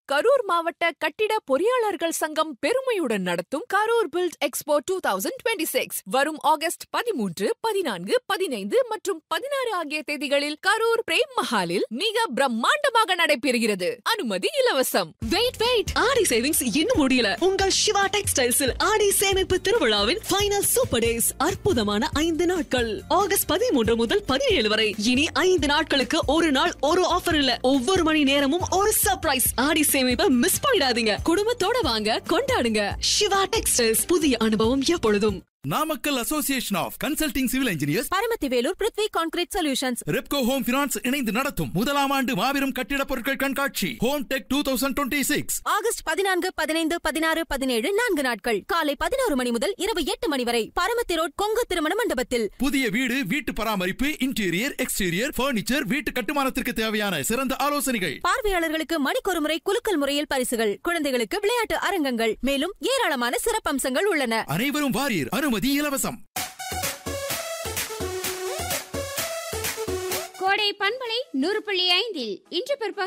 கரூர் மாவட்ட கட்டிட பொறியாளர்கள் சங்கம் பெருமையுடன் நடத்தும் Karur build expo two thousand twenty six வரும் ஆகஸ்ட் பதிமூன்று பதினான்கு பதினைந்து மற்றும் பதினாறு ஆகிய தேதிகளில் கரூர் பிரேம் மஹாலில் மிக பிரம்மாண்டமாக நடைபெறுகிறது அனுமதி இலவசம் வெயிட் வெயிட் ஆடி சேவிங்ஸ் இன்னும் முடியல உங்கள் சிவா டெக்ஸ்டைல்ஸில் ஆடி சேமிப்பு திருவிழாவின் ஃபைனல் சூப்பர் டேஸ் அற்புதமான ஐந்து நாட்கள் ஆகஸ்ட் பதிமூன்று முதல் பதினேழு வரை இனி ஐந்து நாட்களுக்கு ஒரு நாள் ஒரு ஆஃபர் இல்ல ஒவ்வொரு மணி நேரமும் ஒரு சர்ப்ரைஸ் ஆடி சேமிப்பை மிஸ் பண்ணிடாதீங்க குடும்பத்தோட வாங்க கொண்டாடுங்க சிவா டெக்ஸ்டைல்ஸ் புதிய அனுபவம் எப்பொழுதும் Namakkal association of consulting civil engineers Paramathivelur Prithvi concrete solutions Repco home finance இணைந்து நடத்தும் முதலாம் ஆண்டு மாபெரும் கட்டிடப் பொருட்கள் கண்காட்சி home tech two thousand twenty six August பதினான்கு பதினைந்து பதினாறு பதினேழு நான்கு நாட்கள் காலை பதினோரு மணி முதல் இரவு எட்டு மணி வரை பரமத்தி ரோட் கொங்கு திருமண மண்டபத்தில் புதிய வீடு வீட்டு பராமரிப்பு இன்டீரியர் எக்ஸ்டீரியர் பர்னிச்சர் வீட்டு கட்டுமானத்திற்கு தேவையான சிறந்த ஆலோசனைகள் பார்வையாளர்களுக்கு மணிக்கொரு முறை குலுக்கல் முறையில் பரிசுகள் குழந்தைகளுக்கு விளையாட்டு அரங்கங்கள் மேலும் ஏராளமான சிறப்பம்சங்கள் உள்ளன அனைவரும் வாரீர் அனுமதி இலவசம் கோடை பண்பலை நூறு புள்ளி ஐந்தில் இன்று பிற்பகல்